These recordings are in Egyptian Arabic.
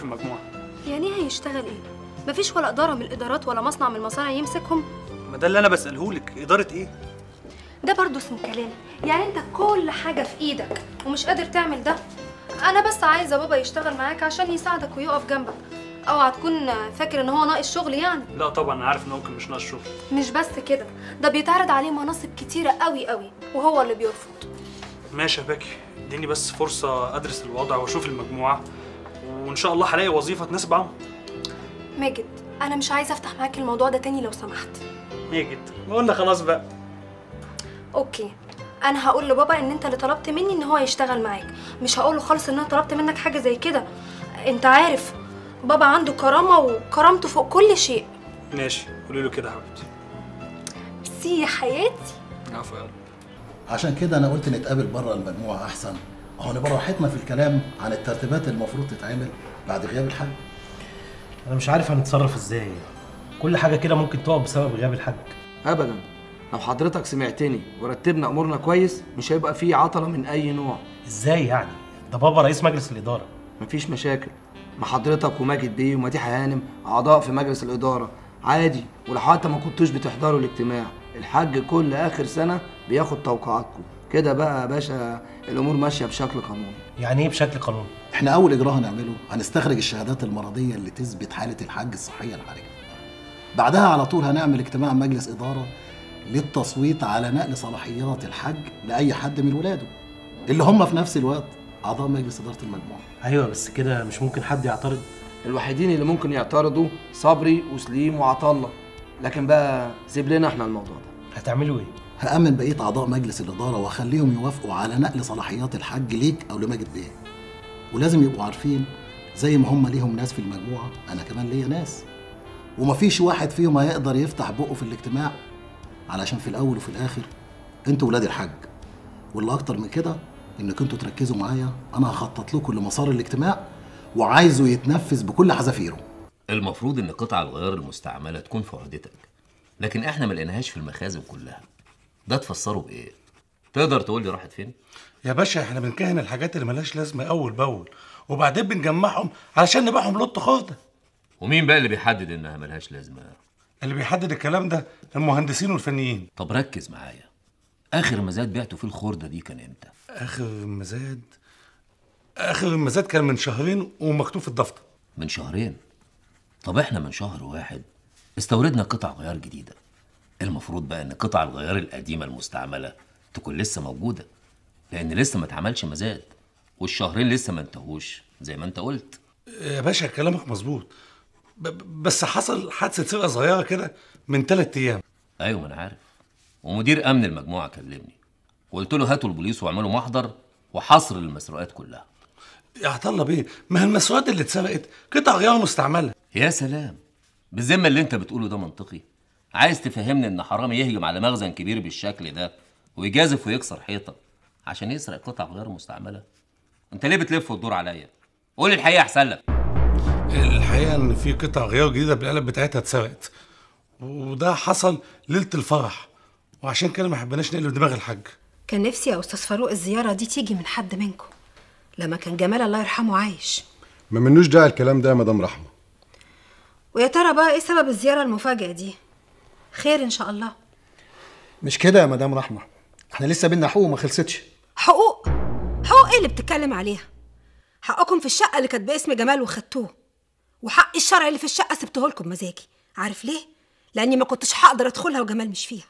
في المجموعه يعني ايه هيشتغل ايه مفيش ولا اداره من الادارات ولا مصنع من المصانع يمسكهم ما ده اللي انا بساله لك اداره ايه ده برضه اسمه كلام يعني انت كل حاجه في ايدك ومش قادر تعمل ده انا بس عايزه بابا يشتغل معاك عشان يساعدك ويقف جنبك اوعى تكون فاكر ان هو ناقص شغل يعني لا طبعا انا عارف ان هو ممكن مش ناقص شغل مش بس كده ده بيتعرض عليه مناصب كتيره قوي قوي وهو اللي بيرفض ماشي يا باكي اديني بس فرصه ادرس الوضع واشوف المجموعه وان شاء الله هلاقي وظيفه تناسب عمرو ماجد انا مش عايزه افتح معاك الموضوع ده تاني لو سمحت ماجد ما قلنا خلاص بقى اوكي انا هقول لبابا ان انت اللي طلبت مني ان هو يشتغل معاك مش هقول له خالص ان انا طلبت منك حاجه زي كده انت عارف بابا عنده كرامه وكرامته فوق كل شيء ماشي قولي له كده يا حبيبتي ميرسي يا حياتي عفوا يا قلبي. عشان كده انا قلت نتقابل بره المجموعه احسن اهو نبقى راحتنا في الكلام عن الترتيبات المفروض تتعمل بعد غياب الحاج انا مش عارف هنتصرف ازاي كل حاجه كده ممكن تقف بسبب غياب الحاج ابدا لو حضرتك سمعتني ورتبنا امورنا كويس مش هيبقى فيه عطله من اي نوع ازاي يعني ده بابا رئيس مجلس الاداره مفيش مشاكل ما حضرتك وماجد بيه ومديحه هانم اعضاء في مجلس الاداره عادي ولو حتى ما كنتوش بتحضروا الاجتماع الحاج كل اخر سنه بياخد توقعاتكم كده بقى يا باشا الامور ماشيه بشكل قانوني يعني ايه بشكل قانوني احنا اول اجراء هنعمله هنستخرج الشهادات المرضيه اللي تثبت حاله الحاج الصحيه الحرجه بعدها على طول هنعمل اجتماع مجلس اداره للتصويت على نقل صلاحيات الحاج لاي حد من ولاده اللي هم في نفس الوقت اعضاء مجلس اداره المجموعه ايوه بس كده مش ممكن حد يعترض الوحيدين اللي ممكن يعترضوا صبري وسليم وعطله لكن بقى سيب لنا احنا الموضوع ده هتعملوا ايه هامن بقيه اعضاء مجلس الاداره واخليهم يوافقوا على نقل صلاحيات الحاج ليك او لماجد بيه ولازم يبقوا عارفين زي ما هم ليهم ناس في المجموعه انا كمان ليا ناس ومفيش واحد فيهم هيقدر يفتح بقه في الاجتماع علشان في الاول وفي الاخر انتوا ولاد الحاج واللي اكتر من كده انك انتوا تركزوا معايا انا هخطط لكم لمسار الاجتماع وعايزه يتنفذ بكل حذافيره المفروض ان قطع الغيار المستعمله تكون في عهدتك لكن احنا ما لقيناهاش في المخازن كلها ده تفسره بايه تقدر تقول لي راحت فين يا باشا احنا بنكهن الحاجات اللي ملهاش لازمه اول باول وبعدين بنجمعهم علشان نبيعهم لط خرده ومين بقى اللي بيحدد انها ملهاش لازمه اللي بيحدد الكلام ده المهندسين والفنيين طب ركز معايا اخر مزاد بعته فيه الخرده دي كان امتى اخر مزاد اخر المزاد كان من شهرين ومكتوب في الدفتر من شهرين طب احنا من شهر واحد استوردنا قطع غيار جديده المفروض بقى ان قطع الغيار القديمه المستعمله تكون لسه موجوده لان لسه ما اتعملش مزاد والشهرين لسه ما انتهوش زي ما انت قلت يا باشا كلامك مظبوط ب- ب- بس حصل حادثه سرقه صغيره كده من ثلاث ايام ايوه ما انا عارف ومدير امن المجموعه كلمني وقلت له هاتوا البوليس واعملوا محضر وحصر للمسروقات كلها يا عطا الله بيه ما هي المسروقات اللي اتسرقت قطع غيار مستعمله يا سلام بالذمه اللي انت بتقوله ده منطقي عايز تفهمني ان حرامي يهجم على مخزن كبير بالشكل ده ويجازف ويكسر حيطه عشان يسرق قطع غيار مستعمله انت ليه بتلف وتدور عليا قول لي الحقيقه احسن لك الحقيقه ان في قطع غيار جديده بالقلب بتاعتها اتسرقت وده حصل ليله الفرح وعشان كده ما حبيناش نقلب دماغ الحاج كان نفسي يا استاذ فاروق الزياره دي تيجي من حد منكم لما كان جمال الله يرحمه عايش ما منوش داعي الكلام ده يا مدام رحمه ويا ترى بقى ايه سبب الزياره المفاجاه دي خير ان شاء الله مش كده يا مدام رحمه احنا لسه بينا حقوق ما خلصتش حقوق حقوق ايه اللي بتتكلم عليها حقكم في الشقه اللي كانت باسم جمال وخدتوه وحق الشرع اللي في الشقه سبته لكم مزاجي عارف ليه لاني ما كنتش هقدر ادخلها وجمال مش فيها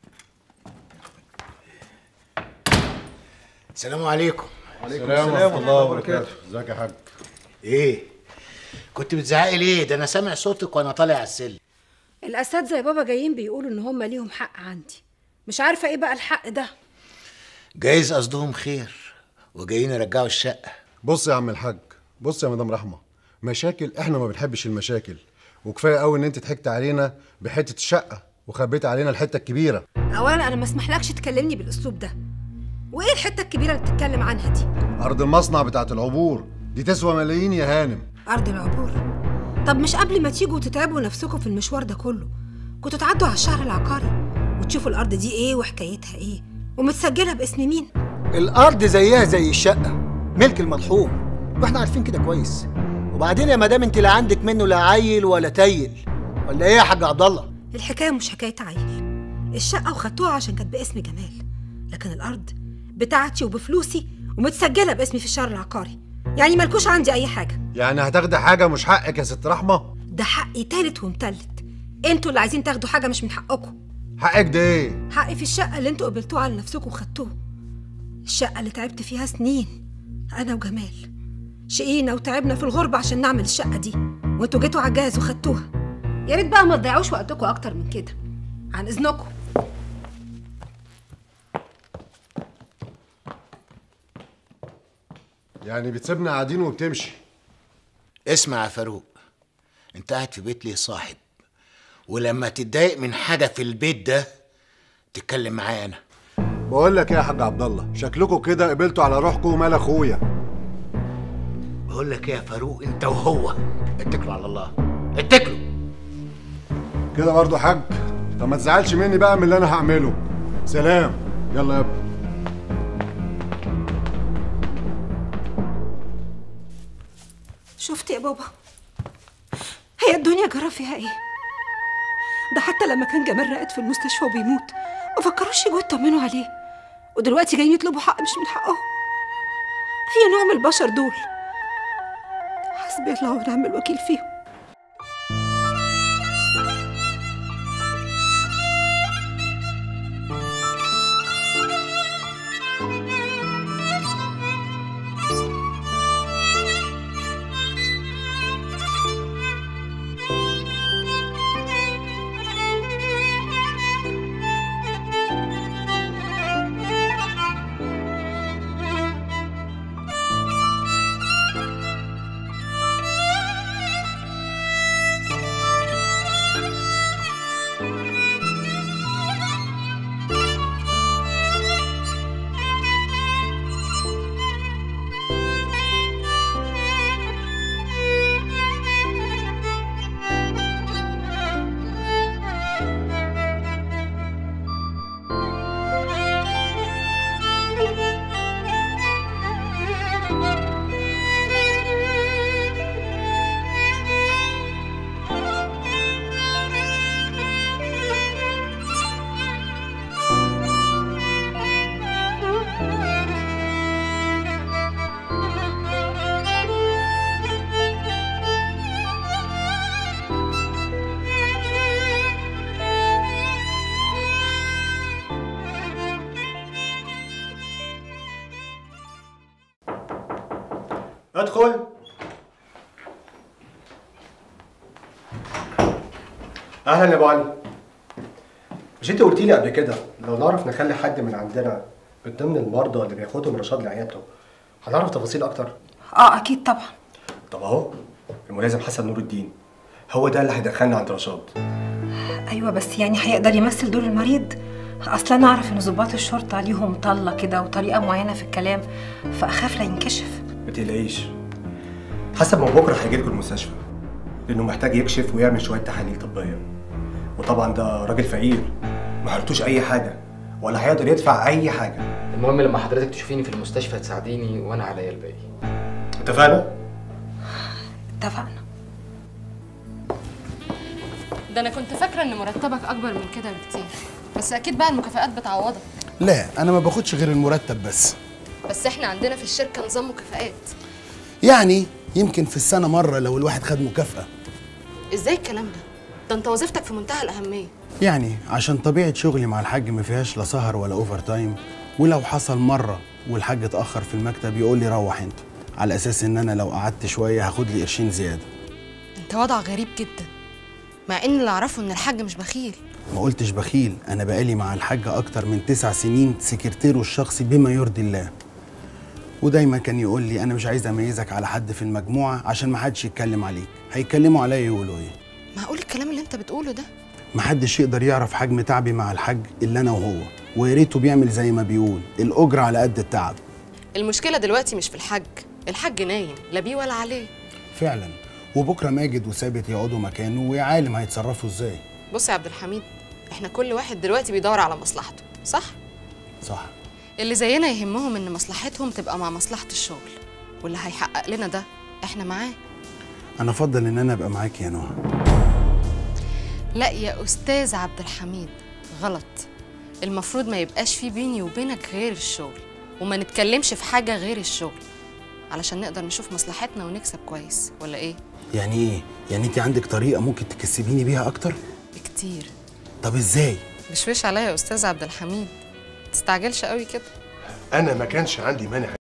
السلام عليكم السلام ورحمه الله وبركاته ازيك يا حاج ايه كنت بتزعقي ليه ده انا سامع صوتك وانا طالع على السلم الاساتذه يا بابا جايين بيقولوا ان هم ليهم حق عندي مش عارفه ايه بقى الحق ده جايز قصدهم خير وجايين يرجعوا الشقه بص يا عم الحاج بص يا مدام رحمه مشاكل احنا ما بنحبش المشاكل وكفايه قوي ان انت ضحكت علينا بحته الشقه وخبيت علينا الحته الكبيره اولا انا ما اسمحلكش تكلمني بالاسلوب ده وايه الحته الكبيره اللي بتتكلم عنها دي ارض المصنع بتاعت العبور دي تسوى ملايين يا هانم ارض العبور طب مش قبل ما تيجوا وتتعبوا نفسكم في المشوار ده كله كنتوا تعدوا على الشهر العقاري وتشوفوا الارض دي ايه وحكايتها ايه ومتسجلها باسم مين الارض زيها زي الشقه ملك المرحوم واحنا عارفين كده كويس وبعدين يا مدام انت لا عندك منه لا عيل ولا تيل ولا ايه يا حاج عبد الله الحكايه مش حكايه عيل الشقه وخدتوها عشان كانت باسم جمال لكن الارض بتاعتي وبفلوسي ومتسجله باسمي في الشهر العقاري يعني مالكوش عندي اي حاجه يعني هتاخدي حاجه مش حقك يا ست رحمه ده حقي تالت ومتلت انتوا اللي عايزين تاخدوا حاجه مش من حقكم حقك ده ايه حقي في الشقه اللي انتوا قبلتوها على نفسكم وخدتوها الشقه اللي تعبت فيها سنين انا وجمال شقينا وتعبنا في الغربه عشان نعمل الشقه دي وانتوا جيتوا على الجهاز وخدتوها يا ريت بقى ما تضيعوش وقتكم اكتر من كده عن اذنكم يعني بتسيبنا قاعدين وبتمشي اسمع يا فاروق انت قاعد في بيت ليه صاحب ولما تتضايق من حاجه في البيت ده تتكلم معايا انا بقول لك ايه يا حاج عبد الله شكلكم كده قبلتوا على روحكم ومال اخويا بقول لك ايه يا فاروق انت وهو اتكلوا على الله اتكلوا كده برضه حاج طب ما تزعلش مني بقى من اللي انا هعمله سلام يلا يا ابني شفت يا بابا هي الدنيا جرى فيها ايه ده حتى لما كان جمال راقد في المستشفى وبيموت ما فكروش يجوا يطمنوا عليه ودلوقتي جايين يطلبوا حق مش من حقهم هي نوع من البشر دول حسبي الله ونعم الوكيل فيهم ادخل اهلا يا ابو علي مش انت قلت لي قبل كده لو نعرف نخلي حد من عندنا من ضمن المرضى اللي بياخدهم رشاد لعيادته هنعرف تفاصيل اكتر اه اكيد طبعا طب اهو الملازم حسن نور الدين هو ده اللي هيدخلنا عند رشاد ايوه بس يعني هيقدر يمثل دور المريض اصلا انا اعرف ان ضباط الشرطه ليهم طله كده وطريقه معينه في الكلام فاخاف لا ينكشف ما تقلقيش حسب ما بكره هيجي لكم المستشفى لانه محتاج يكشف ويعمل شويه تحاليل طبيه وطبعا ده راجل فقير ما عرفتوش اي حاجه ولا هيقدر يدفع اي حاجه المهم لما حضرتك تشوفيني في المستشفى تساعديني وانا عليا الباقي اتفقنا اتفقنا ده انا كنت فاكره ان مرتبك اكبر من كده بكتير بس اكيد بقى المكافآت بتعوضك لا انا ما باخدش غير المرتب بس بس احنا عندنا في الشركه نظام مكافآت يعني يمكن في السنه مره لو الواحد خد مكافاه ازاي الكلام ده ده انت وظيفتك في منتهى الاهميه يعني عشان طبيعه شغلي مع الحاج ما فيهاش لا سهر ولا اوفر تايم ولو حصل مره والحاج اتاخر في المكتب يقول لي روح انت على اساس ان انا لو قعدت شويه هاخد لي قرشين زياده انت وضع غريب جدا مع ان اللي اعرفه ان الحاج مش بخيل ما قلتش بخيل انا بقالي مع الحاج اكتر من تسع سنين سكرتيره الشخصي بما يرضي الله ودايما كان يقول لي انا مش عايز اميزك على حد في المجموعه عشان ما حدش يتكلم عليك هيتكلموا عليا يقولوا ايه معقول الكلام اللي انت بتقوله ده محدش يقدر يعرف حجم تعبي مع الحاج الا انا وهو ويا ريته بيعمل زي ما بيقول الاجره على قد التعب المشكله دلوقتي مش في الحاج الحاج نايم لا بيه ولا عليه فعلا وبكره ماجد وثابت يقعدوا مكانه ويا عالم هيتصرفوا ازاي بص يا عبد الحميد احنا كل واحد دلوقتي بيدور على مصلحته صح صح اللي زينا يهمهم ان مصلحتهم تبقى مع مصلحه الشغل واللي هيحقق لنا ده احنا معاه انا افضل ان انا ابقى معاك يا نهى لا يا استاذ عبد الحميد غلط المفروض ما يبقاش في بيني وبينك غير الشغل وما نتكلمش في حاجه غير الشغل علشان نقدر نشوف مصلحتنا ونكسب كويس ولا ايه يعني ايه يعني انت عندك طريقه ممكن تكسبيني بيها اكتر بكتير طب ازاي مشوش عليا يا استاذ عبد الحميد تستعجلش قوي كده انا ما كانش عندي مانع